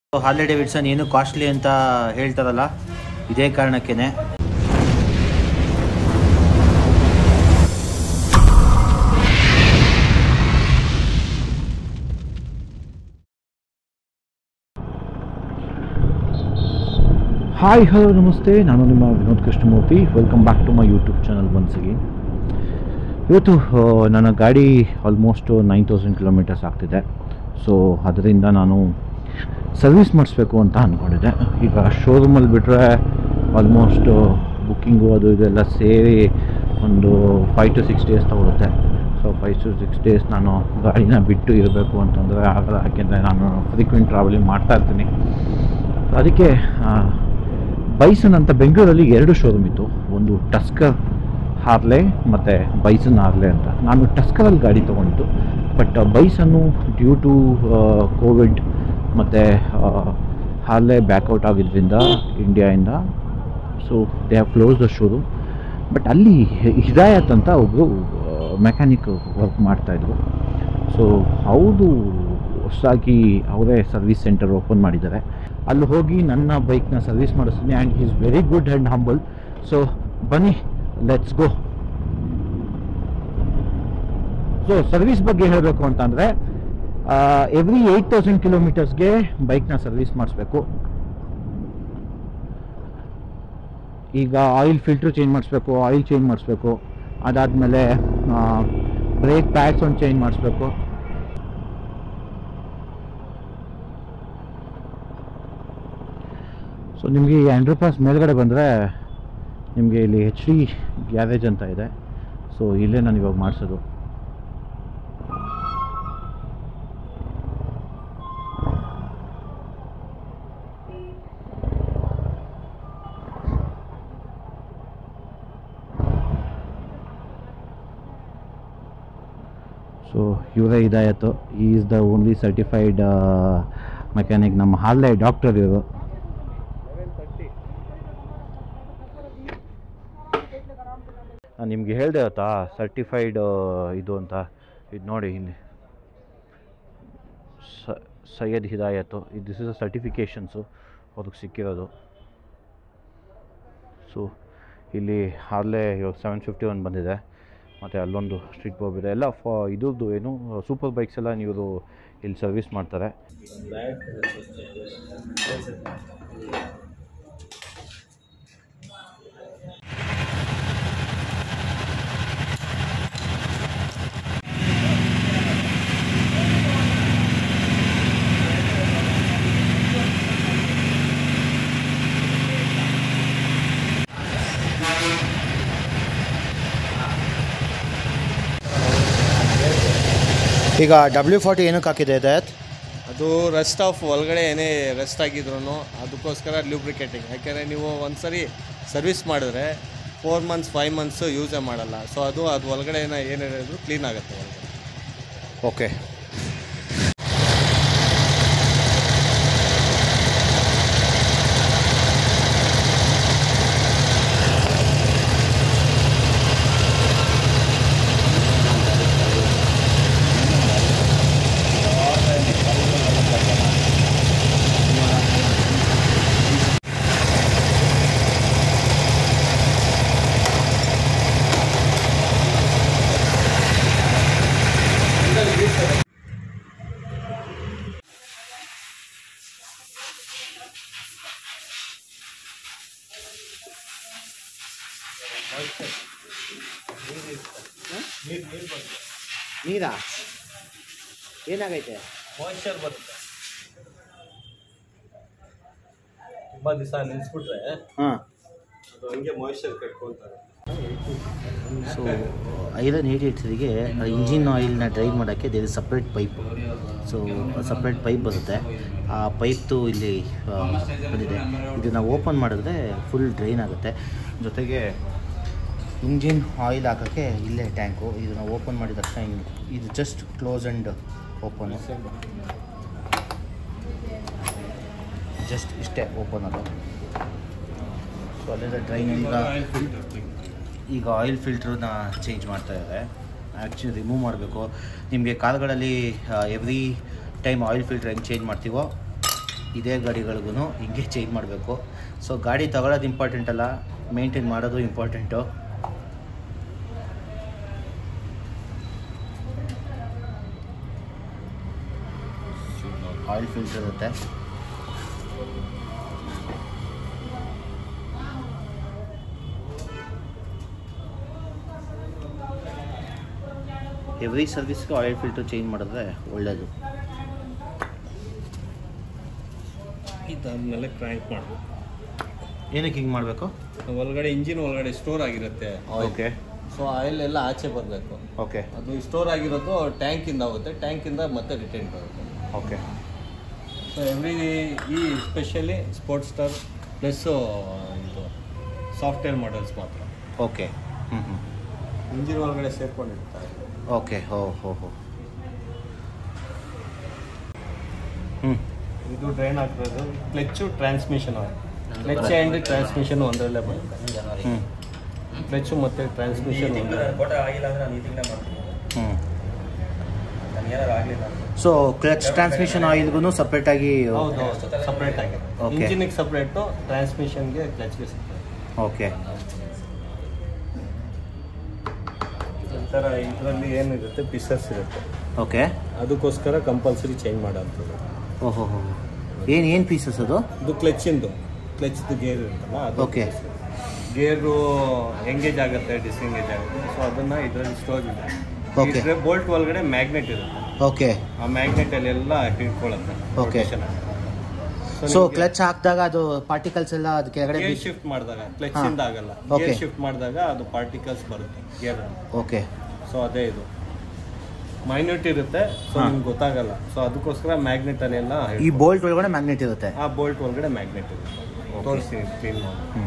Harley Davidson ಏನು costly ಅಂತ ಹೇಳ್ತಾರಲ್ಲ ಇದೇ ಕಾರಣಕ್ಕೇನೆ ಹಾಯ್ ಹಲೋ ನಮಸ್ತೆ ನಾನು ನಿಮ್ಮ Vinod Krishnamurthy welcome back to my YouTube channel once again ಇವತ್ತು ಆ, ನನ್ನ ಗಾಡಿ ಆಲ್ಮೋಸ್ಟ್ ನೈನ್ ತೌಸಂಡ್ ಕಿಲೋಮೀಟರ್ಸ್ ಆಗ್ತಿದೆ ಸೊ ಅದರಿಂದ ನಾನು ಸರ್ವಿಸ್ ಮಾಡಿಸ್ಬೇಕು ಅಂತ ಅಂದ್ಕೊಂಡಿದ್ದೆ ಈಗ ಶೋರೂಮಲ್ಲಿ ಬಿಟ್ಟರೆ ಆಲ್ಮೋಸ್ಟ್ ಬುಕ್ಕಿಂಗು ಅದು ಇದೆಲ್ಲ ಸೇರಿ ಒಂದು ಫೈವ್ ಟು ಸಿಕ್ಸ್ ಡೇಸ್ ತಗೊಳುತ್ತೆ so five to six days ನಾನು ಗಾಡಿನ ಬಿಟ್ಟು ಇರಬೇಕು ಅಂತಂದರೆ ಆಗಲ್ಲ ಯಾಕೆಂದರೆ ನಾನು ಫ್ರೀಕ್ವೆಂಟ್ ಟ್ರಾವೆಲಿಂಗ್ ಮಾಡ್ತಾ ಇರ್ತೀನಿ ಅದಕ್ಕೆ ಆ, ಬೈಸನ್ ಅಂತ ಬೆಂಗಳೂರಲ್ಲಿ ಎರಡು ಶೋರೂಮ್ ಇತ್ತು ಒಂದು ಟಸ್ಕರ್ ಹಾರ್ಲೆ ಮತ್ತು ಬೈಸನ್ ಹಾರ್ಲೆ ಅಂತ ನಾನು ಟಸ್ಕರಲ್ಲಿ ಗಾಡಿ ತೊಗೊಂಡಿದ್ದು but Bison due to Covid ಮತ್ತು ಹಾರ್ಲೆ ಬ್ಯಾಕ್ಔಟ್ ಆಗಿದ್ದರಿಂದ ಇಂಡಿಯಾಯಿಂದ so they have close the showroom but ಅಲ್ಲಿ ಹಿದಾಯತ್ ಅಂತ ಒಬ್ಬರು ಮೆಕ್ಯಾನಿಕ್ ವರ್ಕ್ ಮಾಡ್ತಾಯಿದ್ರು ಸೊ ಹೌದು ಹೊಸದಾಗಿ ಅವರೇ ಸರ್ವಿಸ್ ಸೆಂಟರ್ ಓಪನ್ ಮಾಡಿದ್ದಾರೆ ಅಲ್ಲಿ ಹೋಗಿ ನನ್ನ ಬೈಕ್ನ ಸರ್ವಿಸ್ ಮಾಡಿಸ್ತೀನಿ and is very good and humble so ಬನ್ನಿ ಲೆಟ್ಸ್ ಗೋ ಸೊ ಸರ್ವಿಸ್ ಬಗ್ಗೆ ಹೇಳಬೇಕು ಅಂತಂದರೆ ಎವ್ರಿ ಏಯ್ಟ್ ತೌಸಂಡ್ ಕಿಲೋಮೀಟರ್ಸ್ಗೆ ಬೈಕ್ನ ಸರ್ವಿಸ್ ಮಾಡಿಸ್ಬೇಕು ಈಗ ಆಯಿಲ್ ಫಿಲ್ಟ್ರ್ ಚೇಂಜ್ ಮಾಡಿಸ್ಬೇಕು ಆಯಿಲ್ ಚೇಂಜ್ ಮಾಡಿಸ್ಬೇಕು ಅದಾದಮೇಲೆ ಬ್ರೇಕ್ ಪ್ಯಾಡ್ಸ್ ಒಂದು ಚೇಂಜ್ ಮಾಡಿಸ್ಬೇಕು ಸೊ ನಿಮಗೆ ಈ ಆಂಡ್ರೂ ಪಾಸ್ ಮೇಲ್ಗಡೆ ಬಂದರೆ ನಿಮಗೆ ಇಲ್ಲಿ ಹೆಚ್ ಡಿ ಗ್ಯಾರೇಜ್ ಅಂತ ಇದೆ ಸೊ ಇಲ್ಲೇ ನಾನು ಇವಾಗ ಮಾಡಿಸೋದು ಸೊ ಇವರೇ ಇದಾಯಿತು is the only certified mechanic ನಮ್ಮ ಹಾರ್ಲೆ ಡಾಕ್ಟರ್ ಇವರು ನಾನು ನಿಮಗೆ ಹೇಳಿದೆ ಆಯ್ತಾ ಸರ್ಟಿಫೈಡ್ ಇದು ಅಂತ ಇದು ನೋಡಿ ಇಲ್ಲಿ ಸ ಸೈಯದ್ ಹಿದಾಯತ್ತು ಇದು ದಿಸ್ ಇಸ್ ಅ ಸರ್ಟಿಫಿಕೇಷನ್ಸು ಅವ್ರಿಗೆ ಸಿಕ್ಕಿರೋದು ಸೊ ಇಲ್ಲಿ ಹಾರ್ಲೆ ಇವಾಗ ಸೆವೆನ್ ಫಿಫ್ಟಿ ಒನ್ ಬಂದಿದೆ ಮತ್ತು ಅಲ್ಲೊಂದು ಸ್ಟ್ರೀಟ್ ಬಾಬ್ ಇದೆ ಎಲ್ಲ ಫ ಇದ್ರದ್ದು ಏನು ಸೂಪರ್ ಬೈಕ್ಸ್ ಎಲ್ಲ ನೀವು ಇಲ್ಲಿ ಸರ್ವಿಸ್ ಮಾಡ್ತಾರೆ ಈಗ ಡಬ್ಲ್ಯೂ ಫಾರ್ಟಿ ಏನಕ್ಕೆ ಹಾಕಿದೆ ದಯತ್ ಅದು ರೆಸ್ಟ್ ಆಫ್ ಒಳಗಡೆ ಏನೇ ರೆಸ್ಟ್ ಆಗಿದ್ರು ಅದಕ್ಕೋಸ್ಕರ ಲ್ಯೂಬ್ರಿಕೇಟಿಂಗ್ ಯಾಕೆಂದರೆ ನೀವು ಒಂದ್ಸರಿ ಸರ್ವಿಸ್ ಮಾಡಿದ್ರೆ ಫೋರ್ ಮಂತ್ಸ್ ಫೈವ್ ಮಂತ್ಸು ಯೂಸೇ ಮಾಡಲ್ಲ ಸೊ ಅದು ಅದು ಒಳಗಡೆ ಏನೋ ಏನಿರೋದು ಕ್ಲೀನ್ ಆಗುತ್ತೆ ಒಳಗಡೆ ಓಕೆ ನೀರಾ ಏನಾಗೈತೆ ಮಾಯ್ಶ್ಚರ್ ಬರುತ್ತೆ ತುಂಬ ದಿವಸ ನಿಲ್ಲಿಸ್ಬಿಟ್ರೆ ಹಾಂ ಅದು ಹಂಗೆ ಮಾಯ್ಶ್ಚರ್ ಕಟ್ಕೊತಾರೆ ಸೊ ಐರನ್ ಏಡಿಯೇಟರಿಗೆ ಇಂಜಿನ್ ಆಯಿಲ್ನ ಡ್ರೈವ್ ಮಾಡೋಕ್ಕೆ there is separate pipe so separate pipe ಬರುತ್ತೆ ಆ ಪೈಪ್ದು ಇಲ್ಲಿ ಆ, ಬಂದಿದೆ ಇದನ್ನು ಓಪನ್ ಮಾಡಿದ್ರೆ ಫುಲ್ ಡ್ರೈನ್ ಆಗುತ್ತೆ ಜೊತೆಗೆ ಇಂಜಿನ್ ಆಯಿಲ್ ಹಾಕೋಕ್ಕೆ ಇಲ್ಲೇ ಟ್ಯಾಂಕು ಇದನ್ನು ಓಪನ್ ಮಾಡಿದ ತಕ್ಷಣ ಹಿಂಗೆ ಇದು just close and open just ಇಷ್ಟೇ ಓಪನ್ ಅದು ಸೊ ಅಲ್ಲಿಂದ ಡ್ರೈನ್ ಈಗ ಈಗ ಆಯಿಲ್ ಫಿಲ್ಟ್ರನ್ನ ಚೇಂಜ್ ಮಾಡ್ತಾ ಇದ್ದಾರೆ ಆ್ಯಕ್ಚುಲಿ ರಿಮೂವ್ ಮಾಡಬೇಕು ನಿಮಗೆ ಕಾರ್ಗಳಲ್ಲಿ ಎವ್ರಿ ಟೈಮ್ ಆಯಿಲ್ ಫಿಲ್ಟ್ರ್ ಹೆಂಗೆ ಚೇಂಜ್ ಮಾಡ್ತೀವೋ ಇದೇ ಗಾಡಿಗಳಿಗೂ ಹಿಂಗೆ ಚೇಂಜ್ ಮಾಡಬೇಕು ಸೊ ಗಾಡಿ ತಗೊಳ್ಳೋದು ಇಂಪಾರ್ಟೆಂಟ್ ಅಲ್ಲ ಮೇಂಟೈನ್ ಮಾಡೋದು ಇಂಪಾರ್ಟೆಂಟು ಆಯಿಲ್ ಫಿಲ್ಟರ್ ಇರುತ್ತೆ ಎವ್ರಿ ಸರ್ವಿಸ್ಗೆ ಆಯಿಲ್ ಫಿಲ್ಟರ್ ಚೇಂಜ್ ಮಾಡಿದ್ರೆ ಒಳ್ಳೆಯದು ಇದಾದ್ಮೇಲೆ ಕ್ರ್ಯಾಂಕ್ ಮಾಡಬೇಕು ಏನಕ್ಕೆ ಹಿಂಗೆ ಮಾಡಬೇಕು ಒಳಗಡೆ ಇಂಜಿನ್ ಒಳಗಡೆ ಸ್ಟೋರ್ ಆಗಿರುತ್ತೆ ಓಕೆ ಸೊ ಆಯಿಲ್ ಎಲ್ಲ ಆಚೆ ಬರಬೇಕು ಓಕೆ ಅದು ಸ್ಟೋರ್ ಆಗಿರೋದು ಟ್ಯಾಂಕಿಂದ ಆಗುತ್ತೆ ಟ್ಯಾಂಕಿಂದ ಮತ್ತೆ ರಿಟರ್ನ್ ಬರುತ್ತೆ ಓಕೆ ಸೊ ಎವ್ರಿ ಈ ಸ್ಪೆಷಲಿ ಸ್ಪೋರ್ಟ್ಸ್ ಸ್ಟಾರ್ ಪ್ಲಸ್ಸು ಇದು ಸಾಫ್ಟ್ವೇರ್ ಮಾಡೆಲ್ಸ್ ಮಾತ್ರ ಓಕೆ ಹ್ಞೂ ಹ್ಞೂ ಇಂಜಿನ್ ಒಳಗಡೆ ಸೇರ್ಕೊಂಡಿರ್ತಾರೆ ಓಕೆ ಹೋ ಹೋ ಹೋ ಹ್ಞೂ ಇದು ಡ್ರೈನ್ ಆಗ್ತಿರೋದು clutch transmission clutch and transmission ಒಂದರಲ್ಲೇ ಬರುತ್ತೆ ಹ್ಞೂ ಕ್ಲಚ್ಚು ಮತ್ತು ಟ್ರಾನ್ಸ್ಮಿಷನ್ ಹ್ಞೂ ಸೊ ಕ್ಲಚ್ ಟ್ರಾನ್ಸ್ಮಿಷನ್ ಆಯಿಲ್ಗೂ ಸಪ್ರೇಟಾಗಿ ಹೌದು ಸಪ್ರೇಟ್ ಆಗಿ Okay. ಇಂಜಿನಿಗೆ ಸಪ್ರೇಟು ಟ್ರಾನ್ಸ್ಮಿಷನ್ಗೆ ಕ್ಲಚ್ಗೆ ಸಪ್ರೇಟ್ ಓಕೆ ಈ ಥರ ಇದರಲ್ಲಿ ಏನಿರುತ್ತೆ ಪಿಸರ್ಸ್ ಇರುತ್ತೆ ಓಕೆ ಅದಕ್ಕೋಸ್ಕರ ಕಂಪಲ್ಸರಿ ಚೇಂಜ್ ಮಾಡೋಂಥದ್ದು ಓಹೋ ಹೋ ಏನು ಏನು ಪೀಸಸ್ ಅದು ಇದು ಕ್ಲಚ್ಚಿಂದು ಕ್ಲಚ್ದು ಗೇರ್ ಇರುತ್ತಲ್ಲ ಅದು Okay. ಗೇರು ಎಂಗೇಜ್ ಆಗುತ್ತೆ ಡಿಸ್ಎಂಗೇಜ್ ಆಗುತ್ತೆ ಸೊ ಅದನ್ನ ಇದರಲ್ಲಿ ಸ್ಟೋರ್ Okay. ಇದೆ ಬೋಲ್ಟ್ ಒಳಗಡೆ ಮ್ಯಾಗ್ನೆಟ್ ಇರುತ್ತೆ ಓಕೆ ಆ ಮ್ಯಾಗ್ನೆಟ್ ಅಲ್ಲಿ ಎಲ್ಲ ಹಿಡ್ಕೊಳ್ಳುತ್ತೆ Okay. ಸೊ ಕ್ಲಚ್ ಹಾಕಿದಾಗ ಅದು ಪಾರ್ಟಿಕಲ್ಸ್ ಎಲ್ಲ ಅದು ಕೆಳಗಡೆ ಗೇರ್ ಶಿಫ್ಟ್ ಮಾಡಿದಾಗ ಕ್ಲಚ್ ಹಾ. ಇಂದ ಆಗಲ್ಲ Okay. ಗೇರ್ ಶಿಫ್ಟ್ ಮಾಡಿದಾಗ ಅದು ಪಾರ್ಟಿಕಲ್ಸ್ ಬರುತ್ತೆ ಗೇರ್ ಓಕೆ ಸೊ ಅದೇ ಇದು ಮೈನ್ಯೂಟ್ ಇರುತ್ತೆ ಸೊ ಹಾ. ನಿಮ್ಗೆ ಗೊತ್ತಾಗಲ್ಲ ಸೊ ಅದಕ್ಕೋಸ್ಕರ ಮ್ಯಾಗ್ನೆಟ್ ಅಲ್ಲೆಲ್ಲ ಈ ಬೋಲ್ಟ್ ಒಳಗಡೆ ಮ್ಯಾಗ್ನೆಟ್ ಇರುತ್ತೆ ಆ ಬೋಲ್ಟ್ ಒಳಗಡೆ ಮ್ಯಾಗ್ನೆಟ್ ಇರುತ್ತೆ ತೋರಿಸ್ತೀನಿ ಕ್ಲೀನ್ ಮಾಡಿ ಹ್ಞೂ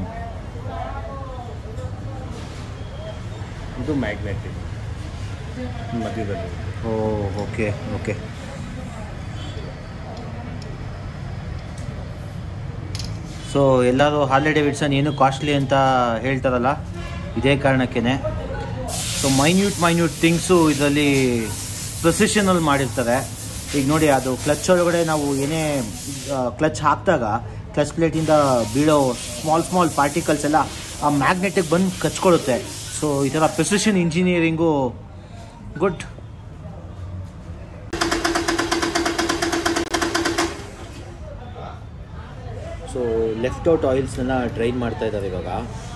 ಇದು ಮ್ಯಾಗ್ನೆಟ್ ಇದೆ ಮಧ್ಯದಲ್ಲಿ ಓ ಓಕೆ ಓಕೆ ಸೊ ಎಲ್ಲರೂ ಹಾರ್ಲೆ ಡೇವಿಡ್ಸನ್ ಏನು ಕಾಸ್ಟ್ಲಿ ಅಂತ ಹೇಳ್ತಾರಲ್ಲ ಇದೇ ಕಾರಣಕ್ಕೇ ಸೊ ಮೈನ್ಯೂಟ್ ಮೈನ್ಯೂಟ್ ಥಿಂಗ್ಸು ಇದರಲ್ಲಿ ಪ್ರೆಸಿಷನಲ್ಲಿ ಮಾಡಿರ್ತಾರೆ ಈಗ ನೋಡಿ ಅದು ಕ್ಲಚ್ ಒಳಗಡೆ ನಾವು ಏನೇ ಕ್ಲಚ್ ಹಾಕಿದಾಗ ಕ್ಲಚ್ ಪ್ಲೇಟಿಂದ ಬೀಳೋ ಸ್ಮಾಲ್ ಸ್ಮಾಲ್ ಪಾರ್ಟಿಕಲ್ಸ್ ಎಲ್ಲ ಆ ಮ್ಯಾಗ್ನೆಟಿಗೆ ಬಂದು ಕಚ್ಕೊಳ್ಳುತ್ತೆ ಸೊ ಈ ಥರ precision engineering good so left out ಆಯಿಲ್ಸ್ನೆಲ್ಲ ಡ್ರೈನ್ ಮಾಡ್ತಾ ಇದ್ದಾರೆ ಇವಾಗ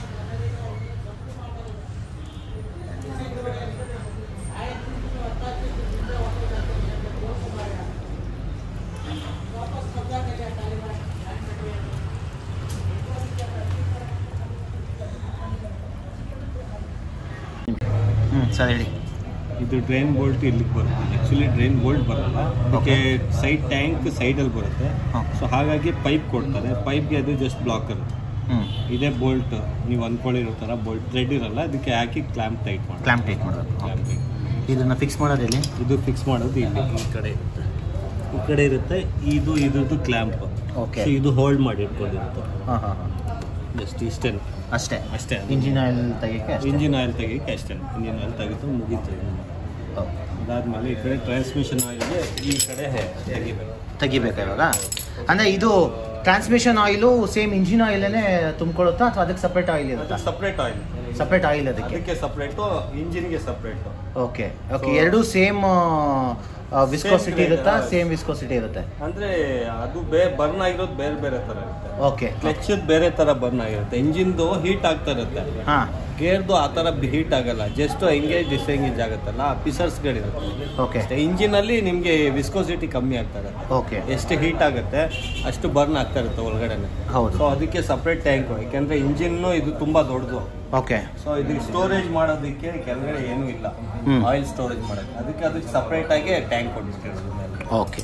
ಹ್ಞೂ ಸರ್ ಹೇಳಿ ಇದು ಡ್ರೈನ್ ಬೋಲ್ಟ್ ಇಲ್ಲಿಗೆ ಬರುತ್ತೆ ಆ್ಯಕ್ಚುಲಿ ಡ್ರೈನ್ ಬೋಲ್ಟ್ ಬರಲ್ಲ ಅದಕ್ಕೆ ಸೈಡ್ ಟ್ಯಾಂಕ್ ಸೈಡಲ್ಲಿ ಬರುತ್ತೆ ಹಾಂ ಸೊ ಹಾಗಾಗಿ ಪೈಪ್ ಕೊಡ್ತಾರೆ ಪೈಪ್ಗೆ ಅದು ಜಸ್ಟ್ ಬ್ಲಾಕರ್ ಹ್ಞೂ ಇದೇ ಬೋಲ್ಟ್ ನೀವು ಅಂದ್ಕೊಂಡಿರೋ ಥರ ಬೋಲ್ಟ್ ಥ್ರೆಡ್ ಇರಲ್ಲ ಅದಕ್ಕೆ ಹಾಕಿ ಕ್ಲಾಂಪ್ ಟೈಟ್ ಮಾಡಿ ಕ್ಲಾಂಪ್ ಟೈಟ್ ಮಾಡಬೇಕು ಕ್ಲಾಂಪ್ ಟೈಟ್ ಇದನ್ನು ಫಿಕ್ಸ್ ಮಾಡೋದು ಎಲ್ಲಿ ಇದು ಫಿಕ್ಸ್ ಮಾಡೋದು ಇಲ್ಲಿ ಈ ಕಡೆ ಇರುತ್ತೆ ಈ ಕಡೆ ಇರುತ್ತೆ ಇದು ಇದ್ರದ್ದು ಕ್ಲ್ಯಾಂಪ್ ಓಕೆ ಇದು ಹೋಲ್ಡ್ ಮಾಡಿ ಇಟ್ಕೊಂಡಿರುತ್ತೆ ಹಾಂ ಹಾಂ ಹಾಂ ಜಸ್ಟ್ ಇಷ್ಟೇ ಅಷ್ಟೇ ಅಷ್ಟೇ ಇಂಜಿನ್ ಆಯಿಲ್ ತೆಗಿಯೋಕ್ಕೆ ಅಷ್ಟೇ ಇಂಜಿನ್ ಆಯಿಲ್ ತೆಗಿಯೋಕ್ಕೆ ಅಷ್ಟೇ ಇಂಜಿನ್ ಆಯಿಲ್ ತೆಗೆದು ಮುಗೀತು ಓಕೆ. ಅದಾದ್ಮೇಲೆ ಈ ಕಡೆ ಟ್ರಾನ್ಸ್ಮಿಷನ್ ಆಯಿಲ್ಗೆ ಈ ಕಡೆ ತೆಗಿಬೇಕು ತೆಗಿಬೇಕಾ ಇವಾಗ ಅಂದರೆ ಇದು ಟ್ರಾನ್ಸ್ಮಿಷನ್ ಆಯಿಲು ಸೇಮ್ ಇಂಜಿನ್ ಆಯಿಲೇ ತುಂಬಿಕೊಳ್ಳುತ್ತಾ ಅಥವಾ ಅದಕ್ಕೆ ಸಪ್ರೇಟ್ ಆಯಿಲ್ ಇರುತ್ತಾ ಸಪ್ರೇಟ್ ಆಯಿಲ್ ಸಪ್ರೇಟ್ ಆಯಿಲ್ ಅದಕ್ಕೆ ಅದಕ್ಕೆ ಸಪ್ರೇಟು ಇಂಜಿನ್ಗೆ ಸಪ್ರೇಟು ಓಕೆ ಓಕೆ So- ಎರಡೂ ಸೇಮ್ ವಿಸ್ಕೋಸಿಟಿ grade, ಇರುತ್ತಾ ಹಾ. ಸೇಮ್ ವಿಸ್ಕೋಸಿಟಿ ಇರುತ್ತೆ ಅಂದ್ರೆ ಅದು ಬೇ ಬರ್ನ್ ಆಗಿರೋದು ಬೇರೆ ಬೇರೆ ತರ ಇರುತ್ತೆ ಓಕೆ ಕ್ಲಚ್ ಬೇರೆ ತರ ಬರ್ನ್ ಆಗಿರುತ್ತೆ ಇಂಜಿನ್ದು ಹೀಟ್ ಆಗ್ತಾ ಇರುತ್ತೆ ಹಾಂ ಗೇರ್ದು ಆ ಥರ ಹೀಟ್ ಆಗಲ್ಲ ಜಸ್ಟ್ ಎಂಗೇಜ್ ಡಿಸ್ಎಂಗೇಜ್ ಆಗುತ್ತಲ್ಲ ಆ ಪಿಸರ್ಸ್ಗಳಿರುತ್ತೆ ಓಕೆ ಇಂಜಿನ್ ಅಲ್ಲಿ ನಿಮಗೆ ವಿಸ್ಕೋಸಿಟಿ ಕಮ್ಮಿ ಆಗ್ತಾ ಇರುತ್ತೆ ಓಕೆ ಎಷ್ಟು ಹೀಟ್ ಆಗುತ್ತೆ ಅಷ್ಟು ಬರ್ನ್ ಆಗ್ತಾ ಇರುತ್ತೆ ಒಳಗಡೆನೆ ಹೌದು ಸೊ ಅದಕ್ಕೆ ಸಪ್ರೇಟ್ ಟ್ಯಾಂಕ್ ಯಾಕೆಂದ್ರೆ ಇಂಜಿನ್ನು ಇದು ತುಂಬಾ ದೊಡ್ಡದು ಓಕೆ ಸೊ ಇದಕ್ಕೆ ಸ್ಟೋರೇಜ್ ಮಾಡೋದಕ್ಕೆ ಕೆಳಗಡೆ ಏನೂ ಇಲ್ಲ ಹ್ಮ್. ಆಯಿಲ್ ಸ್ಟೋರೇಜ್ ಮಾಡೋಕ್ಕೆ ಅದಕ್ಕೆ ಅದಕ್ಕೆ ಸಪ್ರೇಟ್ ಆಗಿ ಟ್ಯಾಂಕ್ ಕೊಟ್ಟಿರೋದು ಮೇಲೆ ಓಕೆ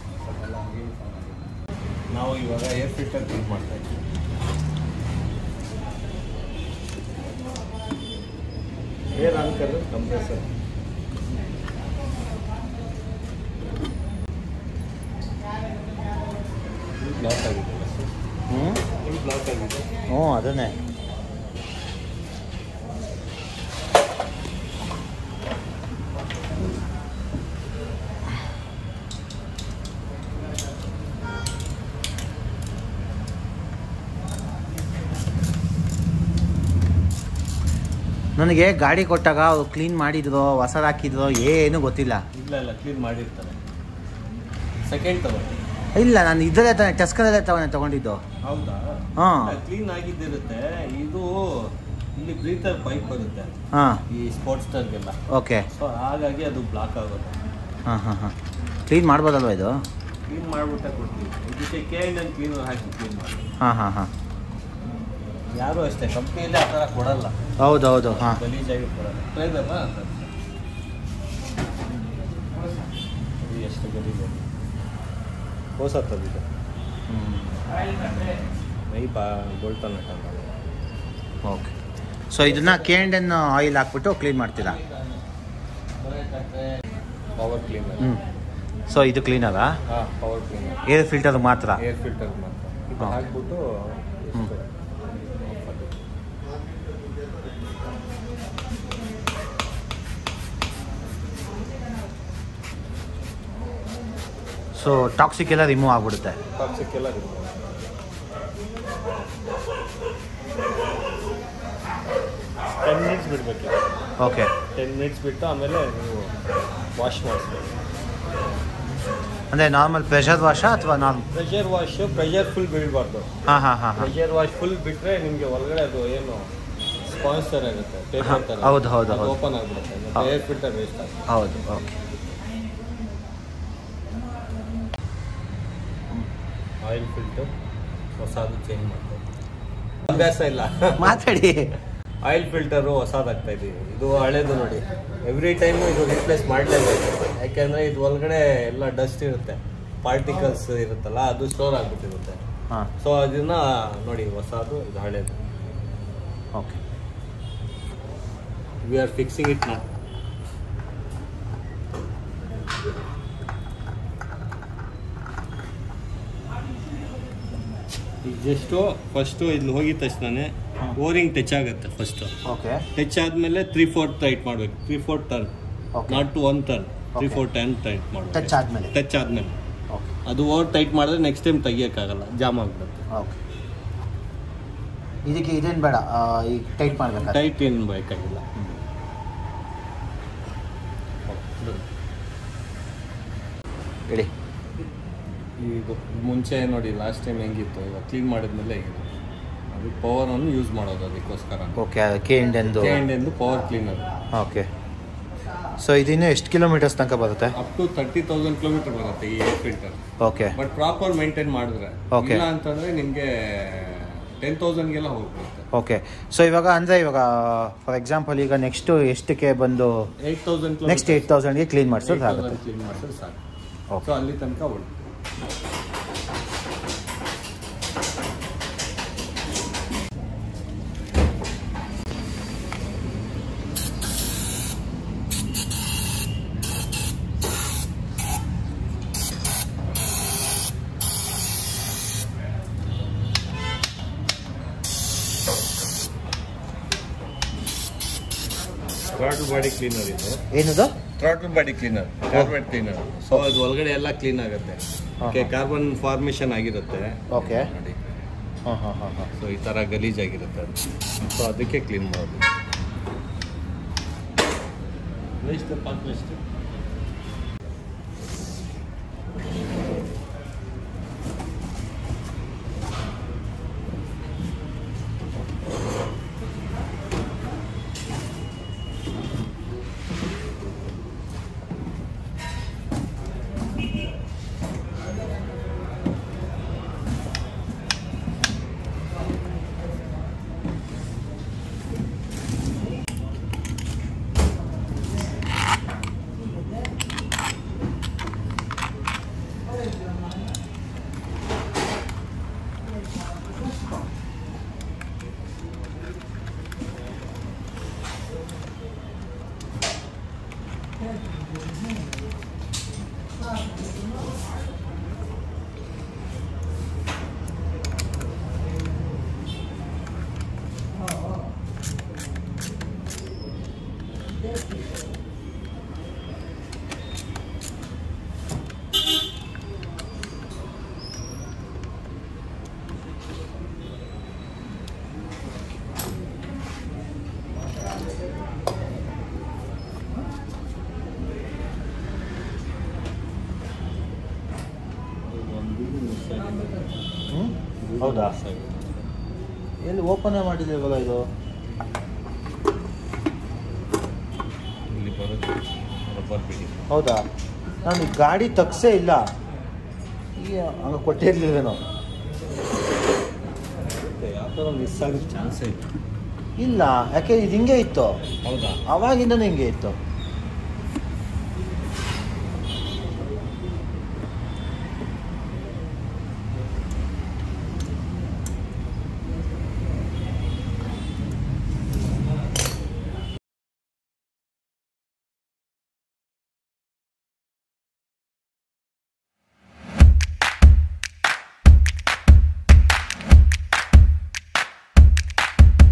ನಾವು ಇವಾಗ ಏರ್ ಫಿಲ್ಟರ್ ಕ್ಲೀನ್ ಮಾಡ್ತಾ ಇದ್ದೀವಿ ಏರ್ ಆನ್ಕರ್ ಕಂಪ್ರೆಸರ್ ಬ್ಲಾಕ್ ಆಗಿದೆ ಹ್ಞೂ ಫುಲ್ ಬ್ಲಾಕ್ ಆಗಿದೆ ಹ್ಞೂ ಅದನ್ನೇ ನನಗೆ ಗಾಡಿ ಕೊಟ್ಟಾಗ ಅವ್ರು ಕ್ಲೀನ್ ಮಾಡಿದ್ರು ಹೊಸದು ಹಾಕಿದ್ರು ಏನು ಗೊತ್ತಿಲ್ಲ ಇಲ್ಲ ಇಲ್ಲ ಕ್ಲೀನ್ ಮಾಡಿರ್ತಾರೆ ಸೆಕೆಂಡ್ ತಗೊಂಡು ಇಲ್ಲ ನಾನು ಇದರಲ್ಲೇ ತಾನೆ ಟಸ್ಕರಲ್ಲೇ ತಗೊಂಡೆ ತಗೊಂಡಿದ್ದು ಹೌದಾ ಹಾಂ ಕ್ಲೀನ್ ಆಗಿದ್ದಿರುತ್ತೆ ಇದು ಇಲ್ಲಿ ಬ್ರೀತರ್ ಪೈಪ್ ಬರುತ್ತೆ ಹಾಂ ಈ ಸ್ಪೋರ್ಟ್ಸ್ ಸ್ಟಾರ್ಗೆಲ್ಲ ಓಕೆ ಸೊ ಹಾಗಾಗಿ ಅದು ಬ್ಲಾಕ್ ಆಗುತ್ತೆ ಹಾಂ ಹಾಂ ಹಾಂ ಕ್ಲೀನ್ ಮಾಡ್ಬೋದಲ್ವ ಇದು ಕ್ಲೀನ್ ಮಾಡಿಬಿಟ್ಟೆ ಕೊಡ್ತೀವಿ ಇದಕ್ಕೆ ಕೆ ಆ್ಯಂಡ್ ಎನ್ ಕ್ಲೀನರ್ ಹಾಕಿ ಕ್ಲೀನ್ ಮಾಡಿ ಹಾಂ ಹಾಂ ಹಾಂ ಯಾರು ಅಷ್ಟೇ ಕಂಪ್ನಿಯಲ್ಲಿ ಆ ಥರ ಕೊಡಲ್ಲ ಹೌದು ಹೌದು ಹಾಂ ಗಲೀಜಾಗಿ ಕೊಡಲ್ಲ ಟ್ರೈದಲ್ಲ ಇದು ಎಷ್ಟು ಗಲೀಜಾಗಿ ಹೊಸ ತಂದಿದೆ ಮೈ ಬಾ ಬೋಲ್ಟನ್ ಹಾಕಲ್ಲ ಓಕೆ ಸೊ ಇದನ್ನ ಕೆ ಆ್ಯಂಡ್ ಎನ್ ಆಯಿಲ್ ಹಾಕ್ಬಿಟ್ಟು ಕ್ಲೀನ್ ಮಾಡ್ತೀರಾ ಪವರ್ ಕ್ಲೀನರ್ ಹ್ಞೂ ಸೊ ಇದು ಕ್ಲೀನರಾ ಹಾಂ ಪವರ್ ಕ್ಲೀನರ್ ಏರ್ ಫಿಲ್ಟರ್ ಮಾತ್ರ ಏರ್ ಫಿಲ್ಟರ್ ಮಾತ್ರ ಇದು ಹಾ. ಹಾಕ್ಬಿಟ್ಟು ಹ್ಮ್. ಎಷ್ಟು? ಸೊ ಟಾಕ್ಸಿಕ್ ಎಲ್ಲ ರಿಮೂವ್ ಆಗ್ಬಿಡುತ್ತೆ ಟಾಕ್ಸಿಕ್ ಎಲ್ಲ remove. ಟೆನ್ ಮಿನಿಟ್ಸ್ ಬಿಡಬೇಕು ಓಕೆ ಟೆನ್ ಮಿನಿಟ್ಸ್ ಬಿಟ್ಟು ಆಮೇಲೆ ನೀವು ವಾಶ್ ಮಾಡಿಸ್ಬೇಕು ಅಂದರೆ ನಾರ್ಮಲ್ ಪ್ರೆಷರ್ ವಾಶಾ ಅಥವಾ normal pressure wash pressure full ಬೀಳಬಾರ್ದು ಹಾಂ ಹಾಂ ಹಾಂ ಹಾಂ ಪ್ರೆಷರ್ ವಾಶ್ ಫುಲ್ ಬಿಟ್ಟರೆ ನಿಮಗೆ ಒಳಗಡೆ ಅದು ಏನು ಸ್ಪಾನ್ಸ್ ಥರ ಇರುತ್ತೆ ಹಾ, ಪೇಪರ್ ಥರ ಹೌದು, ಹೌದು, ಹೌದು. ಓಪನ್ ಆಗಿಬಿಡುತ್ತೆ ಹೌದು. ಮತ್ತೆ ಏರ್ ಫಿಲ್ಟರ್ ವೇಸ್ಟ್ ಆಗುತ್ತೆ ಹೌದು ಓಕೆ ಆಯಿಲ್ ಫಿಲ್ಟರ್ ಹೊಸದು ಚೇಂಜ್ ಮಾಡ್ತಾರೆ ಅಭ್ಯಾಸ ಇಲ್ಲ ಮಾತಾಡಿ ಆಯಿಲ್ ಫಿಲ್ಟರು ಹೊಸದಾಗ್ತಾ ಇದೀವಿ ಇದು ಹಳೇದು ನೋಡಿ ಎವ್ರಿ ಟೈಮ್ ಇದು ರಿಪ್ಲೇಸ್ ಮಾಡಲೇಬೇಕು ಯಾಕೆಂದರೆ ಇದು ಒಳಗಡೆ ಎಲ್ಲ ಡಸ್ಟ್ ಇರುತ್ತೆ ಪಾರ್ಟಿಕಲ್ಸ್ ಇರುತ್ತಲ್ಲ ಅದು ಸ್ಟೋರ್ ಆಗಿಬಿಟ್ಟಿರುತ್ತೆ ಹಾಂ ಸೊ ಅದನ್ನ ನೋಡಿ ಹೊಸದು ಇದು ಹಳೇದು okay we are fixing it ನಾ ಈಗ ಜಸ್ಟು ಫಸ್ಟು ಇಲ್ಲಿ ಹೋಗಿದ ತಕ್ಷಣ ಓರಿಂಗ್ ಟಚ್ ಆಗುತ್ತೆ ಫಸ್ಟು ಓಕೆ ಟಚ್ ಆದಮೇಲೆ ತ್ರೀ ಫೋರ್ ಟೈಟ್ ಮಾಡಬೇಕು three four turn okay not to one turn three Okay. Four turn tight ಮಾಡಬೇಕು ಟಚ್ ಆದಮೇಲೆ ಟಚ್ ಆದಮೇಲೆ ಓಕೆ ಅದು ಓವರ್ ಟೈಟ್ ಮಾಡಿದ್ರೆ ನೆಕ್ಸ್ಟ್ ಟೈಮ್ ತೆಗಿಯೋಕ್ಕಾಗಲ್ಲ ಜಾಮ್ ಆಗ್ಬಿಡುತ್ತೆ ಓಕೆ ಇದಕ್ಕೆ ಇದೇನು ಬೇಡ ಆ, ಈಗ ಟೈಟ್ ಮಾಡ್ಬೇಕಾ ಟೈಟ್ ಏನು ಬೇಕಾಗಿಲ್ಲ ಹೇಳಿ ಈಗ ಮುಂಚೆ ನೋಡಿ ಲಾಸ್ಟ್ ಟೈಮ್ ಹೆಂಗಿತ್ತು ಇವಾಗ ಕ್ಲೀನ್ ಮಾಡಿದ್ಮೇಲೆ ಹೇಗಿದೆ ಅದು ಪವರನ್ನು ಯೂಸ್ ಮಾಡೋದು ಅದಕ್ಕೋಸ್ಕರ ಓಕೆ ಕೆ ಎಂಡ್ ಎಂದು ಎಂದು ಪವರ್ ಕ್ಲೀನರ್ ಓಕೆ ಸೊ ಇದಿನ್ನು ಎಷ್ಟು ಕಿಲೋಮೀಟರ್ಸ್ ತನಕ ಬರುತ್ತೆ up to thirty thousand kilometre ಬರುತ್ತೆ ಈ air filter okay but proper maintain ಮಾಡಿದ್ರೆ Okay. ಇಲ್ಲ ಅಂತಂದ್ರೆ ನಿಮಗೆ ಟೆನ್ ತೌಸಂಡ್ಗೆಲ್ಲ ಹೋಗ್ಬಿಡುತ್ತೆ ಓಕೆ ಸೊ ಇವಾಗ ಅಂದರೆ ಇವಾಗ ಫಾರ್ ಎಕ್ಸಾಂಪಲ್ ಈಗ ನೆಕ್ಸ್ಟು ಎಷ್ಟಕ್ಕೆ ಬಂದು ಏಯ್ಟ್ ತೌಸಂಡ್ ನೆಕ್ಸ್ಟ್ ಏಯ್ಟ್ ತೌಸಂಡ್ಗೆ ಕ್ಲೀನ್ ಮಾಡಿಸೋದು ಆಗುತ್ತೆ ಕ್ಲೀನ್ ಮಾಡಿದ್ರೆ ಸಾಕು ಓಕೆ ಸೊ ಅಲ್ಲಿ ತನಕ ಒಳ್ಳೆ ಥ್ರಾಟಲ್ ಬಾಡಿ ಕ್ಲೀನರ್ ಇದು ಏನದು ಥ್ರಾಟಲ್ ಬಾಡಿ ಕ್ಲೀನರ್ ಕಾರ್ಬೆಟ್ ಕ್ಲೀನರ್ ಸೊ ಅದು ಒಳಗಡೆ ಎಲ್ಲ ಕ್ಲೀನ್ ಆಗುತ್ತೆ ಓಕೆ ಕಾರ್ಬನ್ ಫಾರ್ಮೇಷನ್ ಆಗಿರುತ್ತೆ ಓಕೆ ನೋಡಿ ಹಾಂ ಹಾಂ ಹಾಂ ಹಾಂ ಸೊ ಈ ಥರ ಗಲೀಜಾಗಿರುತ್ತೆ ಅದು ಸೊ ಅದಕ್ಕೆ ಕ್ಲೀನ್ ಮಾಡೋದು ಎಷ್ಟು ಪಾತ್ರೆ ಎಷ್ಟು ಹ್ಞೂ ಹೌದಾ ಎಲ್ಲಿ ಓಪನೇ ಮಾಡಿದ್ದೀವಲ್ಲ ಇದು ಇಲ್ಲಿ ಬರುತ್ತೆ ರಬ್ಬರ್ ಬಿಡಿ ಹೌದಾ ನಾನು ಈ ಗಾಡಿ ತಗ್ಸೇ ಇಲ್ಲ ಈಗ ಹಂಗೆ ಕೊಟ್ಟೇ ಇರ್ಲಿಲ್ವೇನೋ ಯಾವ ಥರ ಮಿಸ್ ಆಗೋ ಚಾನ್ಸೇ ಇಲ್ಲ ಇಲ್ಲ ಯಾಕೆ ಇದು ಹಿಂಗೆ ಇತ್ತು ಹೌದಾ ಅವಾಗಿಂದನೇ ಹಿಂಗೆ ಇತ್ತು